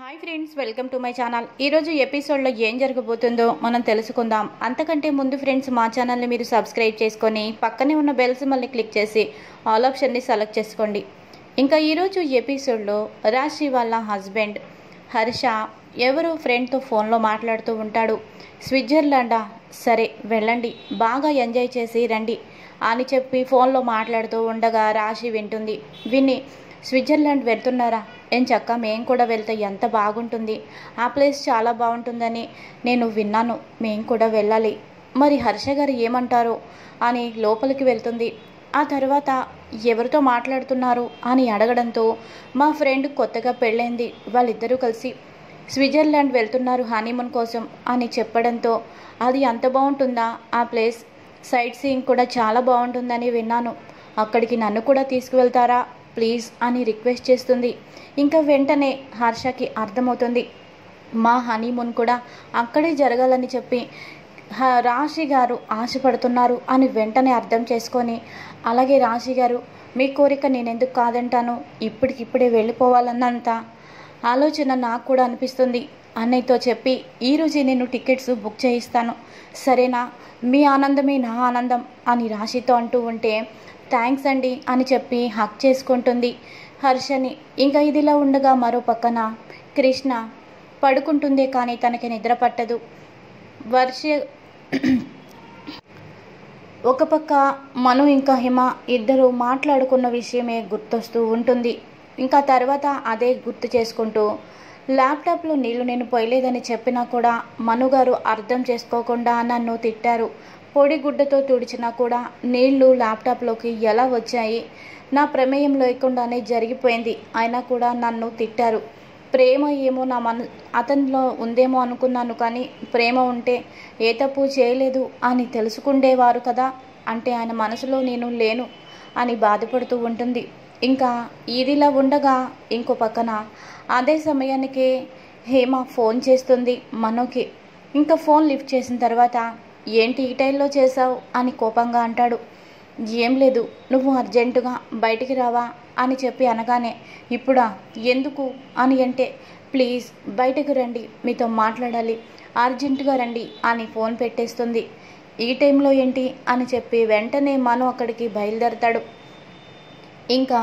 hi friends welcome to my channel ఈరోజు ఎపిసోడ్లో ఏం జరగబోతుందో మనం తెలుసుకుందాం అంతకంటే ముందు ఫ్రెండ్స్ మా ఛానల్ని మీరు సబ్స్క్రైబ్ చేసుకొని పక్కనే ఉన్న బెల్స్ మళ్ళీ క్లిక్ చేసి ఆల్ ఆప్షన్ని సెలెక్ట్ చేసుకోండి ఇంకా ఈరోజు ఎపిసోడ్లో రాశి వాళ్ళ హస్బెండ్ హర్ష ఎవరో ఫ్రెండ్తో ఫోన్లో మాట్లాడుతూ ఉంటాడు స్విట్జర్లాండా సరే వెళ్ళండి బాగా ఎంజాయ్ చేసి రండి అని చెప్పి ఫోన్లో మాట్లాడుతూ ఉండగా రాశి వింటుంది విని స్విట్జర్లాండ్ వెళ్తున్నారా ఏం చక్క మేం కూడా వెళ్తే ఎంత బాగుంటుంది ఆ ప్లేస్ చాలా బాగుంటుందని నేను విన్నాను మేం కూడా వెళ్ళాలి మరి హర్ష గారు ఏమంటారు అని లోపలికి వెళ్తుంది ఆ తర్వాత ఎవరితో మాట్లాడుతున్నారు అని అడగడంతో మా ఫ్రెండ్ కొత్తగా పెళ్ళైంది వాళ్ళిద్దరూ కలిసి స్విట్జర్లాండ్ వెళ్తున్నారు హనీమూన్ కోసం అని చెప్పడంతో అది అంత బాగుంటుందా ఆ ప్లేస్ సైట్ సీయింగ్ కూడా చాలా బాగుంటుందని విన్నాను అక్కడికి నన్ను కూడా తీసుకువెళ్తారా ప్లీజ్ అని రిక్వెస్ట్ చేస్తుంది ఇంకా వెంటనే హర్షకి అర్థమవుతుంది మా హనీమూన్ కూడా అక్కడే జరగాలని చెప్పి హ- రాశి గారు ఆశపడుతున్నారు అని వెంటనే అర్థం చేసుకొని అలాగే రాశి గారు మీ కోరిక నేను ఎందుకు కాదంటాను ఇప్పటికిప్పుడే వెళ్ళిపోవాలన్నంత ఆలోచన నాకు కూడా అనిపిస్తుంది అన్నయ్యతో చెప్పి ఈరోజు నేను టికెట్స్ బుక్ చేయిస్తాను సరేనా మీ ఆనందమే నా ఆనందం అని రాశితో అంటూ ఉంటే థ్యాంక్స్ అండి అని చెప్పి హక్ చేసుకుంటుంది హర్షని ఇంకా ఇదిలా ఉండగా మరో పక్కన కృష్ణ పడుకుంటుందే కానీ తనకి నిద్ర పట్టదు వర్ష ఒక పక్క మను ఇంకా హిమ ఇద్దరు మాట్లాడుకున్న విషయమే గుర్తొస్తూ ఉంటుంది ఇంకా తర్వాత అదే గుర్తు చేసుకుంటూ ల్యాప్టాప్లో నీళ్లు నేను పోయలేదని చెప్పినా కూడా మనుగారు అర్థం చేసుకోకుండా నన్ను తిట్టారు పొడి గుడ్డతో తుడిచినా కూడా నీళ్లు ల్యాప్టాప్లోకి ఎలా వచ్చాయి నా ప్రమేయం లేకుండానే జరిగిపోయింది అయినా కూడా నన్ను తిట్టారు ప్రేమ ఏమో నా మన అతనిలో ఉందేమో అనుకున్నాను కానీ ప్రేమ ఉంటే ఏ తప్పు చేయలేదు అని తెలుసుకుండేవారు కదా అంటే ఆయన మనసులో నేను లేను అని బాధపడుతూ ఉంటుంది ఇంకా ఇదిలా ఉండగా ఇంకో పక్కన అదే సమయానికి హేమ ఫోన్ చేస్తుంది మనోకి ఇంకా ఫోన్ లిఫ్ట్ చేసిన తర్వాత ఏంటి ఈ టైంలో చేసావు అని కోపంగా అంటాడు ఏం లేదు నువ్వు అర్జెంటుగా బయటికి రావా అని చెప్పి అనగానే ఇప్పుడా ఎందుకు అని అంటే ప్లీజ్ బయటకు రండి మీతో మాట్లాడాలి అర్జెంటుగా రండి అని ఫోన్ పెట్టేస్తుంది ఈ టైంలో ఏంటి అని చెప్పి వెంటనే మను అక్కడికి బయలుదేరతాడు ఇంకా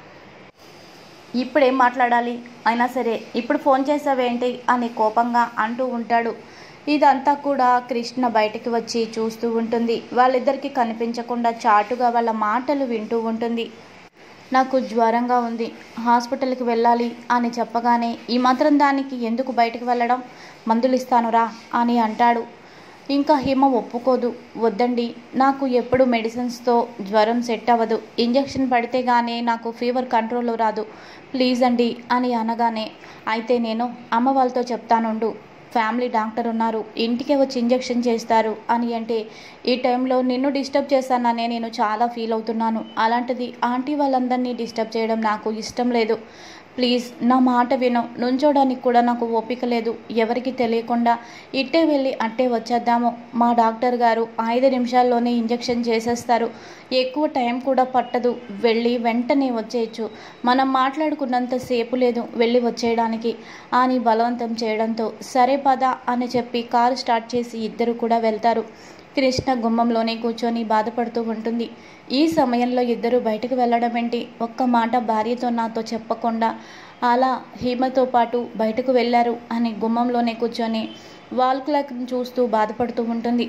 ఇప్పుడేం మాట్లాడాలి అయినా సరే ఇప్పుడు ఫోన్ చేసావేంటి అని కోపంగా అంటూ ఉంటాడు ఇదంతా కూడా కృష్ణ బయటికి వచ్చి చూస్తూ ఉంటుంది వాళ్ళిద్దరికీ కనిపించకుండా చాటుగా వాళ్ళ మాటలు వింటూ ఉంటుంది నాకు జ్వరంగా ఉంది హాస్పిటల్కి వెళ్ళాలి అని చెప్పగానే ఈ మాత్రం దానికి ఎందుకు బయటకు వెళ్ళడం మందులు ఇస్తానురా అని అంటాడు ఇంకా హిమ ఒప్పుకోదు వద్దండి నాకు ఎప్పుడు మెడిసిన్స్తో జ్వరం సెట్ అవ్వదు ఇంజెక్షన్ పడితే గానీ నాకు ఫీవర్ కంట్రోల్లో రాదు ప్లీజ్ అండి అని అనగానే అయితే నేను అమ్మ వాళ్ళతో చెప్తానుండు ఫ్యామిలీ డాక్టర్ ఉన్నారు ఇంటికే వచ్చి ఇంజెక్షన్ చేస్తారు అని అంటే ఈ టైంలో నిన్ను డిస్టర్బ్ చేశాననే నేను చాలా ఫీల్ అవుతున్నాను అలాంటిది ఆంటీ వాళ్ళందరినీ డిస్టర్బ్ చేయడం నాకు ఇష్టం లేదు ప్లీజ్ నా మాట విను నుంచోడానికి కూడా నాకు ఓపిక లేదు ఎవరికి తెలియకుండా ఇట్టే వెళ్ళి అట్టే వచ్చేద్దాము మా డాక్టర్ గారు ఐదు నిమిషాల్లోనే ఇంజెక్షన్ చేసేస్తారు ఎక్కువ టైం కూడా పట్టదు వెళ్ళి వెంటనే వచ్చేయచ్చు మనం మాట్లాడుకున్నంత సేపు లేదు వెళ్ళి వచ్చేయడానికి అని బలవంతం చేయడంతో సరే పద అని చెప్పి కారు స్టార్ట్ చేసి ఇద్దరు కూడా వెళ్తారు కృష్ణ గుమ్మంలోనే కూర్చొని బాధపడుతూ ఉంటుంది ఈ సమయంలో ఇద్దరు బయటకు వెళ్ళడం ఏంటి ఒక్క మాట భార్యతో నాతో చెప్పకుండా అలా హీమతో పాటు బయటకు వెళ్ళారు అని గుమ్మంలోనే కూర్చొని వాల్ క్లాక్ని చూస్తూ బాధపడుతూ ఉంటుంది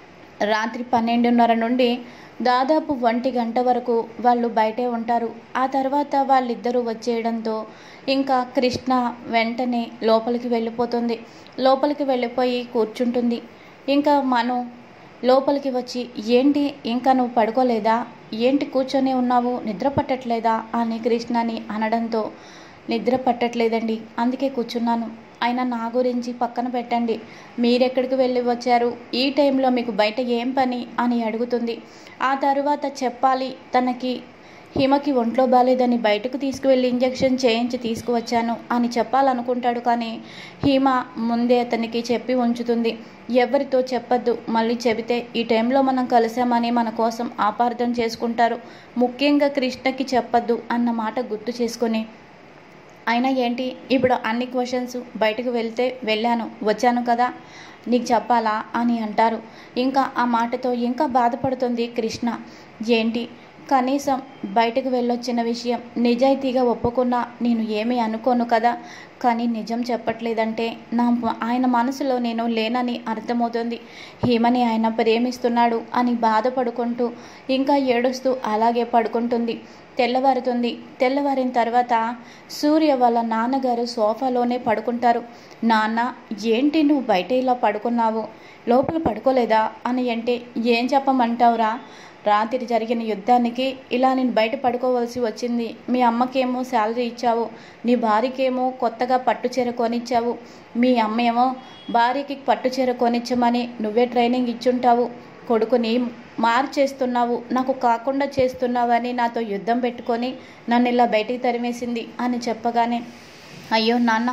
రాత్రి పన్నెండున్నర నుండి దాదాపు ఒంటి గంట వరకు వాళ్ళు బయటే ఉంటారు ఆ తర్వాత వాళ్ళిద్దరూ వచ్చేయడంతో ఇంకా కృష్ణ వెంటనే లోపలికి వెళ్ళిపోతుంది లోపలికి వెళ్ళిపోయి కూర్చుంటుంది ఇంకా మను లోపలికి వచ్చి ఏంటి ఇంకా నువ్వు పడుకోలేదా ఏంటి కూర్చొని ఉన్నావు నిద్ర పట్టట్లేదా అని కృష్ణని అనడంతో నిద్ర పట్టట్లేదండి అందుకే కూర్చున్నాను అయినా నా గురించి పక్కన పెట్టండి మీరెక్కడికి వెళ్ళి వచ్చారు ఈ టైంలో మీకు బయట ఏం పని అని అడుగుతుంది ఆ తరువాత చెప్పాలి తనకి హిమకి ఒంట్లో బాగాలేదని బయటకు తీసుకువెళ్ళి ఇంజెక్షన్ చేయించి తీసుకువచ్చాను అని చెప్పాలనుకుంటాడు కానీ హిమ ముందే అతనికి చెప్పి ఉంచుతుంది ఎవరితో చెప్పద్దు మళ్ళీ చెబితే ఈ టైంలో మనం కలిసామని మన కోసం ఆపార్థం చేసుకుంటారు ముఖ్యంగా కృష్ణకి చెప్పద్దు అన్న మాట గుర్తు చేసుకొని అయినా ఏంటి ఇప్పుడు అన్ని క్వశ్చన్స్ బయటకు వెళ్తే వెళ్ళాను వచ్చాను కదా నీకు చెప్పాలా అని అంటారు ఇంకా ఆ మాటతో ఇంకా బాధపడుతుంది కృష్ణ ఏంటి కనీసం బయటకు వెళ్ళొచ్చిన విషయం నిజాయితీగా ఒప్పుకున్నా నేను ఏమీ అనుకోను కదా కానీ నిజం చెప్పట్లేదంటే నా ఆయన మనసులో నేను లేనని అర్థమవుతుంది హేమని ఆయన ప్రేమిస్తున్నాడు అని బాధపడుకుంటూ ఇంకా ఏడుస్తూ అలాగే పడుకుంటుంది తెల్లవారుతుంది తెల్లవారిన తర్వాత సూర్య వాళ్ళ నాన్నగారు సోఫాలోనే పడుకుంటారు నాన్న ఏంటి నువ్వు బయట ఇలా పడుకున్నావు లోపల పడుకోలేదా అని అంటే ఏం చెప్పమంటావురా రాత్రి జరిగిన యుద్ధానికి ఇలా నేను బయట పడుకోవాల్సి వచ్చింది మీ అమ్మకేమో శాలరీ ఇచ్చావు నీ భార్యకేమో కొత్తగా పట్టు చీర కొనిచ్చావు మీ అమ్మేమో భార్యకి పట్టు చీర కొనిచ్చమని నువ్వే ట్రైనింగ్ ఇచ్చుంటావు కొడుకుని మార్చేస్తున్నావు నాకు కాకుండా చేస్తున్నావని నాతో యుద్ధం పెట్టుకొని నన్ను ఇలా బయటికి తరిమేసింది అని చెప్పగానే అయ్యో నాన్న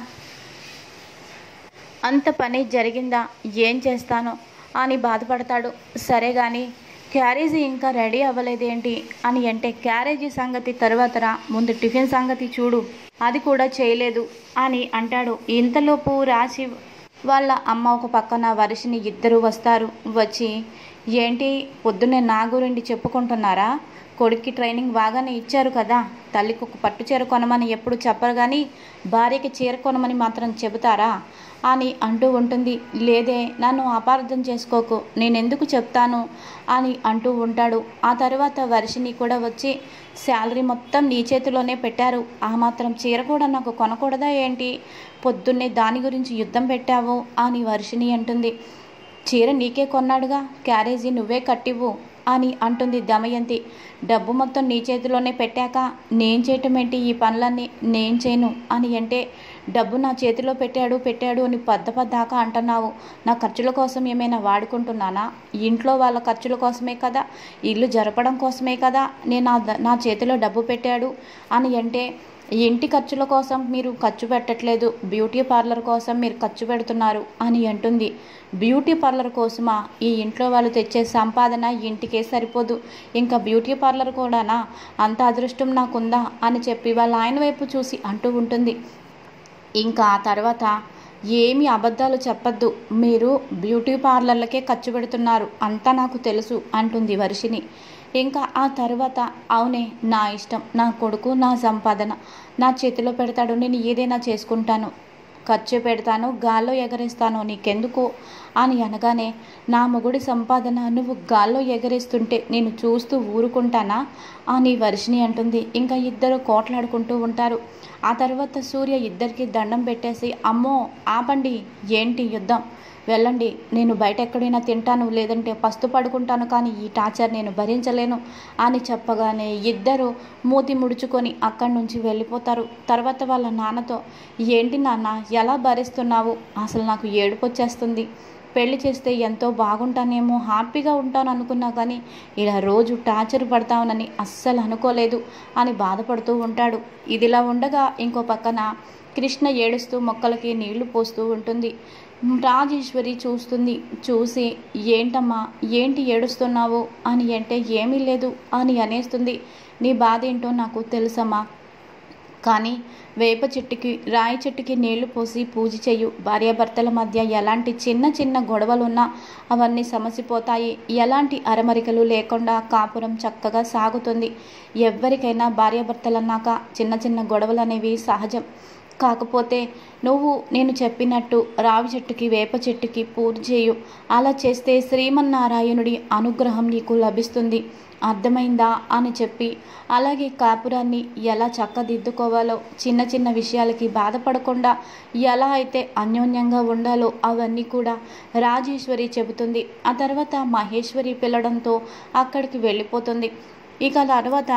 అంత పని జరిగిందా ఏం చేస్తాను అని బాధపడతాడు సరే కానీ క్యారేజీ ఇంకా రెడీ అవ్వలేదేంటి అని అంటే క్యారేజీ సంగతి తర్వాత రా ముందు టిఫిన్ సంగతి చూడు అది కూడా చేయలేదు అని అంటాడు ఇంతలోపు రాసి వాళ్ళ అమ్మ ఒక పక్కన వర్షిని ఇద్దరు వస్తారు వచ్చి ఏంటి పొద్దున్నే నా గురించి చెప్పుకుంటున్నారా కొడుక్కి ట్రైనింగ్ బాగానే ఇచ్చారు కదా తల్లికి ఒక పట్టు చీర కొనమని ఎప్పుడు చెప్పరు కానీ భార్యకి చీర కొనమని మాత్రం చెబుతారా అని అంటూ ఉంటుంది లేదే నన్ను అపార్థం చేసుకోకు నేనెందుకు చెప్తాను అని అంటూ ఉంటాడు ఆ తర్వాత వర్షిని కూడా వచ్చి శాలరీ మొత్తం నీ చేతిలోనే పెట్టారు ఆ మాత్రం చీర కూడా నాకు కొనకూడదా ఏంటి పొద్దున్నే దాని గురించి యుద్ధం పెట్టావు అని వర్షిని అంటుంది చీర నీకే కొన్నాడుగా క్యారేజీ నువ్వే కట్టివ్వు అని అంటుంది దమయంతి డబ్బు మొత్తం నీ చేతిలోనే పెట్టాక నేను చేయటం ఏంటి ఈ పనులన్నీ నేను చేయను అని అంటే డబ్బు నా చేతిలో పెట్టాడు పెట్టాడు అని పద్ద పద్దాకా అంటున్నావు నా ఖర్చుల కోసం ఏమైనా వాడుకుంటున్నానా ఇంట్లో వాళ్ళ ఖర్చుల కోసమే కదా ఇల్లు జరపడం కోసమే కదా నేను నా ద- నా చేతిలో డబ్బు పెట్టాడు అని అంటే ఇంటి ఖర్చుల కోసం మీరు ఖర్చు పెట్టట్లేదు బ్యూటీ పార్లర్ కోసం మీరు ఖర్చు పెడుతున్నారు అని అంటుంది బ్యూటీ పార్లర్ కోసమా ఈ ఇంట్లో వాళ్ళు తెచ్చే సంపాదన ఇంటికే సరిపోదు ఇంకా బ్యూటీ పార్లర్ కూడానా అంత అదృష్టం నాకుందా అని చెప్పి వాళ్ళ ఆయన వైపు చూసి అంటూ ఉంటుంది ఇంకా ఆ తర్వాత ఏమి అబద్ధాలు చెప్పద్దు మీరు బ్యూటీ పార్లర్లకే ఖర్చు పెడుతున్నారు అంతా నాకు తెలుసు అంటుంది వర్షిని ఇంకా ఆ తర్వాత అవునే నా ఇష్టం నా కొడుకు నా సంపాదన నా చేతిలో పెడతాడు నేను ఏదైనా చేసుకుంటాను ఖర్చు పెడతాను గాల్లో ఎగరేస్తాను నీకెందుకు అని అనగానే నా మొగుడి సంపాదన నువ్వు గాల్లో ఎగరేస్తుంటే నేను చూస్తూ ఊరుకుంటానా అని వర్షిని అంటుంది ఇంకా ఇద్దరు కోట్లాడుకుంటూ ఉంటారు ఆ తర్వాత సూర్య ఇద్దరికి దండం పెట్టేసి అమ్మో ఆపండి ఏంటి యుద్ధం వెళ్ళండి నేను బయట ఎక్కడైనా తింటాను లేదంటే పస్తు పడుకుంటాను కానీ ఈ టార్చర్ నేను భరించలేను అని చెప్పగానే ఇద్దరు మూతి ముడుచుకొని అక్కడి నుంచి వెళ్ళిపోతారు తర్వాత వాళ్ళ నాన్నతో ఏంటి నాన్న ఎలా భరిస్తున్నావు అసలు నాకు ఏడుపు వచ్చేస్తుంది పెళ్లి చేస్తే ఎంతో బాగుంటానేమో హ్యాపీగా ఉంటాను అనుకున్నా కానీ ఇలా రోజు టార్చర్ పడతామనని అస్సలు అనుకోలేదు అని బాధపడుతూ ఉంటాడు ఇదిలా ఉండగా ఇంకో పక్కన కృష్ణ ఏడుస్తూ మొక్కలకి నీళ్లు పోస్తూ ఉంటుంది రాజేశ్వరి చూస్తుంది చూసి ఏంటమ్మా ఏంటి ఏడుస్తున్నావు అని అంటే ఏమీ లేదు అని అనేస్తుంది నీ బాధ ఏంటో నాకు తెలుసమ్మా కానీ వేప చెట్టుకి రాయి చెట్టుకి నీళ్లు పోసి పూజ చెయ్యు భార్యాభర్తల మధ్య ఎలాంటి చిన్న చిన్న గొడవలున్నా అవన్నీ సమసిపోతాయి ఎలాంటి అరమరికలు లేకుండా కాపురం చక్కగా సాగుతుంది ఎవరికైనా భార్యాభర్తలన్నాక చిన్న చిన్న గొడవలు అనేవి సహజం కాకపోతే నువ్వు నేను చెప్పినట్టు రావి చెట్టుకి వేప చెట్టుకి పూజ చేయు అలా చేస్తే శ్రీమన్నారాయణుడి అనుగ్రహం నీకు లభిస్తుంది అర్థమైందా అని చెప్పి అలాగే కాపురాన్ని ఎలా చక్కదిద్దుకోవాలో చిన్న చిన్న విషయాలకి బాధపడకుండా ఎలా అయితే అన్యోన్యంగా ఉండాలో అవన్నీ కూడా రాజేశ్వరి చెబుతుంది ఆ తర్వాత మహేశ్వరి పిలవడంతో అక్కడికి వెళ్ళిపోతుంది ఇక ఆ తర్వాత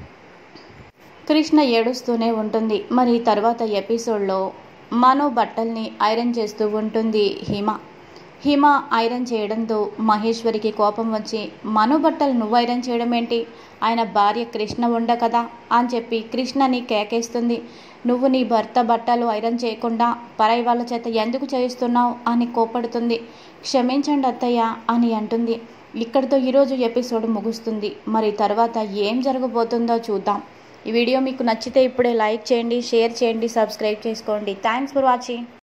కృష్ణ ఏడుస్తూనే ఉంటుంది మరి తర్వాత ఎపిసోడ్లో మనో బట్టల్ని ఐరన్ చేస్తూ ఉంటుంది హిమ హిమ ఐరన్ చేయడంతో మహేశ్వరికి కోపం వచ్చి మను బట్టలు నువ్వు ఐరన్ చేయడం ఏంటి ఆయన భార్య కృష్ణ ఉండ కదా అని చెప్పి కృష్ణని కేకేస్తుంది నువ్వు నీ భర్త బట్టలు ఐరన్ చేయకుండా పరాయి వాళ్ళ చేత ఎందుకు చేయిస్తున్నావు అని కోపడుతుంది క్షమించండి అత్తయ్య అని అంటుంది ఇక్కడితో ఈరోజు ఎపిసోడ్ ముగుస్తుంది మరి తర్వాత ఏం జరగబోతుందో చూద్దాం ఈ వీడియో మీకు నచ్చితే ఇప్పుడే లైక్ చేయండి షేర్ చేయండి సబ్స్క్రైబ్ చేసుకోండి థ్యాంక్స్ ఫర్ వాచింగ్